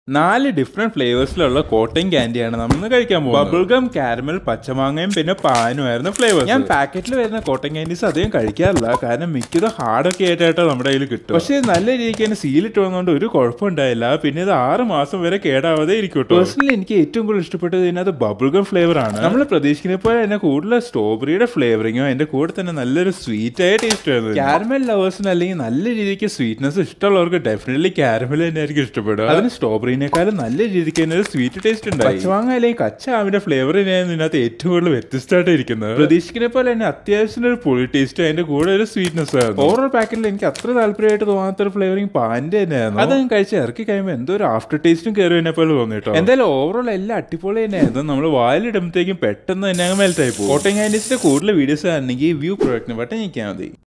നാല് ഡിഫറെന്റ് ഫ്ലേവേഴ്സിലുള്ള കോട്ടയം ക്യാൻഡിയാണ് നമ്മൾ ഇന്ന് കഴിക്കാൻ പോകുന്നത് ബബിൾ ഗം കാരമൽ പച്ചമാങ്ങയും പിന്നെ പാനുമായിരുന്നു ഫ്ലേവേഴ്സ് ഞാൻ പാക്കറ്റിൽ വരുന്ന കോട്ടയം ക്യാൻഡീസ് അധികം കഴിക്കാറില്ല കാരണം മിക്കതും ഹാർഡൊക്കെ ആയിട്ടാണ് നമ്മുടെ കയ്യിൽ കിട്ടും പക്ഷേ ഇത് നല്ല രീതിക്ക് തന്നെ സീലിട്ട് വന്നുകൊണ്ട് ഒരു കുഴപ്പമുണ്ടായില്ല പിന്നെ ഇത് ആറ് മാസം വരെ കേടാവാതെ ഇരിക്കും പേഴ്സണലി എനിക്ക് ഏറ്റവും കൂടുതൽ ഇഷ്ടപ്പെട്ടത് ഇതിനകത്ത് ബബിൾ ഗം ഫ്ലേവർ ആണ് നമ്മൾ പ്രതീക്ഷിക്കുന്ന പോലെ തന്നെ കൂടുതൽ സ്ട്രോബെറിയുടെ ഫ്ലേവറിങ്ങോ അതിന്റെ കൂടെ തന്നെ നല്ലൊരു സ്വീറ്റ് ആയ ടേസ്റ്റ് ആയിരുന്നു കാരമൽ ലവേഴ്സിന് അല്ലെങ്കിൽ നല്ല രീതിക്ക് സ്വീറ്റ്നെസ് ഇഷ്ടമുള്ളവർക്ക് ഡെഫിനറ്റ്ലി കാരമൽ തന്നെ ആയിരിക്കും ഇഷ്ടപ്പെടുക അതിന് സ്ട്രോബെറിനേക്കാളും നല്ല രീതിക്ക് തന്നെ ഒരു സ്വീറ്റ് ടേസ്റ്റ് ഉണ്ടായി പച്ചമാങ്ങ അല്ലെങ്കിൽ കച്ച ആവിന്റെ ഫ്ലേവർ തന്നെയാണ് ഇതിനകത്ത് ഏറ്റവും കൂടുതൽ വ്യത്യസ്തമായിട്ട് ഇരിക്കുന്നത് പ്രതീക്ഷിക്കുന്ന പോലെ തന്നെ അത്യാവശ്യം ഒരു പുളി ടേസ്റ്റ് അതിന്റെ കൂടെ ഒരു സ്വീറ്റ്നെസ് ആയിരുന്നു ഓവറോൾ പാക്കറ്റിൽ എനിക്ക് അത്ര താല്പര്യമായിട്ട് തോന്നാത്ത ഒരു ഫ്ലേവറിങ് പാന്റെ തന്നെയായിരുന്നു അത് ഞാൻ കഴിച്ച് ഇറക്കി കഴിയുമ്പോൾ എന്തോ ഒരു ആഫ്റ്റർ ടേസ്റ്റും കയറി എന്നെ പോലെ തോന്നിട്ടോ എന്തായാലും ഓവറോൾ എല്ലാം അടിപൊളി തന്നെയായിരുന്നു നമ്മൾ വായിലിടുമ്പോഴത്തേക്കും പെട്ടെന്ന് തന്നെ അങ്ങ് മെൽറ്റ് ആയി പോകും കോട്ടയം കാൻഡീസിന്റെ കൂടുതൽ വീഡിയോസ് ആണെങ്കിൽ വ്യൂ പ്രൊഡക്റ്റിന് ബട്ടൺ ഞെക്കിയാൽ മതി